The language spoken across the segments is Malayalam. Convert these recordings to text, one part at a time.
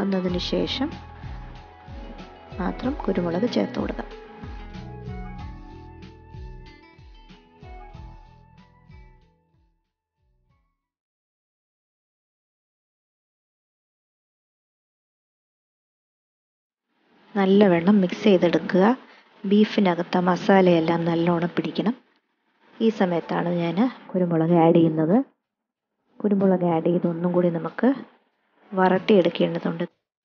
വന്നതിന് ശേഷം മാത്രം കുരുമുളക് ചേർത്ത് കൊടുക്കാം നല്ലവണ്ണം മിക്സ് ചെയ്തെടുക്കുക ബീഫിനകത്ത് മസാലയെല്ലാം നല്ലോണം പിടിക്കണം ഈ സമയത്താണ് ഞാൻ കുരുമുളക് ആഡ് ചെയ്യുന്നത് കുരുമുളക് ആഡ് ചെയ്ത് ഒന്നും കൂടി നമുക്ക് വറട്ടിയെടുക്കേണ്ടതുണ്ട്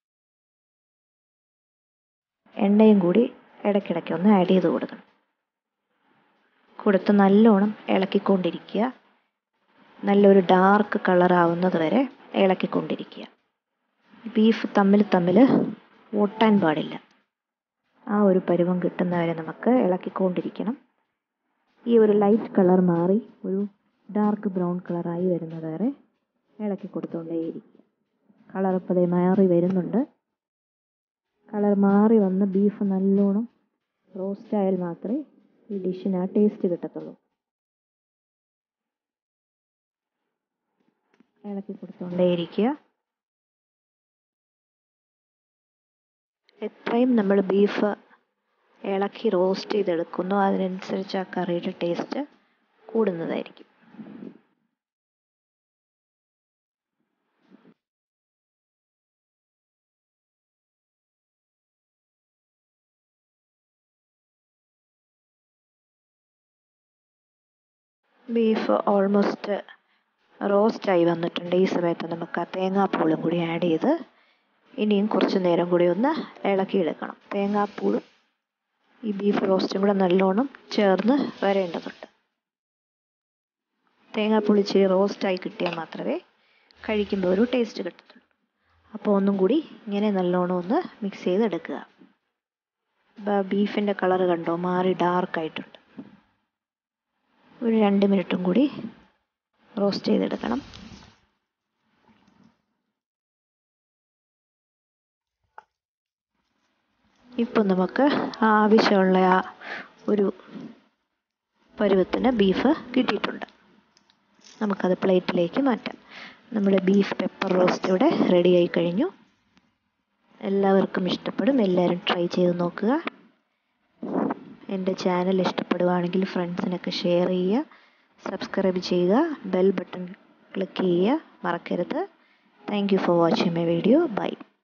എണ്ണയും കൂടി ഇടയ്ക്കിടയ്ക്ക് ഒന്ന് ആഡ് ചെയ്ത് കൊടുക്കണം കൊടുത്ത് നല്ലോണം ഇളക്കിക്കൊണ്ടിരിക്കുക നല്ലൊരു ഡാർക്ക് കളർ ആവുന്നത് വരെ ഇളക്കിക്കൊണ്ടിരിക്കുക ബീഫ് തമ്മിൽ തമ്മിൽ ഒട്ടാൻ പാടില്ല ആ ഒരു പരുവം കിട്ടുന്നവരെ നമുക്ക് ഇളക്കിക്കൊണ്ടിരിക്കണം ഈ ഒരു ലൈറ്റ് കളർ മാറി ഒരു ഡാർക്ക് ബ്രൗൺ കളറായി വരുന്നത് വരെ ഇളക്കി കൊടുത്തുകൊണ്ടേയിരിക്കുക കളർ ഇപ്പോൾ മാറി വരുന്നുണ്ട് കളർ മാറി വന്ന് ബീഫ് നല്ലോണം റോസ്റ്റ് ആയാൽ മാത്രമേ ഈ ഡിഷിന് ആ ടേസ്റ്റ് കിട്ടത്തുള്ളൂ ഇളക്കി കൊടുത്തുകൊണ്ടേയിരിക്കുക എത്രയും നമ്മൾ ബീഫ് ഇളക്കി റോസ്റ്റ് ചെയ്തെടുക്കുന്നു അതിനനുസരിച്ച് ആ കറിയുടെ ടേസ്റ്റ് കൂടുന്നതായിരിക്കും ബീഫ് ഓൾമോസ്റ്റ് റോസ്റ്റായി വന്നിട്ടുണ്ട് ഈ സമയത്ത് നമുക്ക് ആ തേങ്ങാപ്പൂളും കൂടി ആഡ് ചെയ്ത് ഇനിയും കുറച്ച് നേരം കൂടി ഒന്ന് ഇളക്കിയെടുക്കണം തേങ്ങാപ്പൂളും ഈ ബീഫ് റോസ്റ്റും കൂടെ നല്ലോണം ചേർന്ന് വരേണ്ടതുണ്ട് തേങ്ങാപ്പുളി ഇച്ചിരി റോസ്റ്റായി കിട്ടിയാൽ മാത്രമേ കഴിക്കുമ്പോൾ ഒരു ടേസ്റ്റ് കിട്ടത്തുള്ളൂ അപ്പോൾ ഒന്നും കൂടി ഇങ്ങനെ നല്ലോണം ഒന്ന് മിക്സ് ചെയ്തെടുക്കുക ബീഫിൻ്റെ കളർ കണ്ടോ മാറി ഡാർക്കായിട്ടുണ്ട് ഒരു രണ്ട് മിനിറ്റും കൂടി റോസ്റ്റ് ചെയ്തെടുക്കണം ഇപ്പോൾ നമുക്ക് ആവശ്യമുള്ള ആ ഒരു പരുവത്തിന് ബീഫ് കിട്ടിയിട്ടുണ്ട് നമുക്കത് പ്ലേറ്റിലേക്ക് മാറ്റാം നമ്മുടെ ബീഫ് പെപ്പർ റോസ്റ്റ് ഇവിടെ റെഡിയായി കഴിഞ്ഞു എല്ലാവർക്കും ഇഷ്ടപ്പെടും എല്ലാവരും ട്രൈ ചെയ്ത് നോക്കുക എൻ്റെ ചാനൽ ഇഷ്ടപ്പെടുവാണെങ്കിൽ ഫ്രണ്ട്സിനൊക്കെ ഷെയർ ചെയ്യുക സബ്സ്ക്രൈബ് ചെയ്യുക ബെൽ ബട്ടൺ ക്ലിക്ക് ചെയ്യുക മറക്കരുത് thank you for watching my video by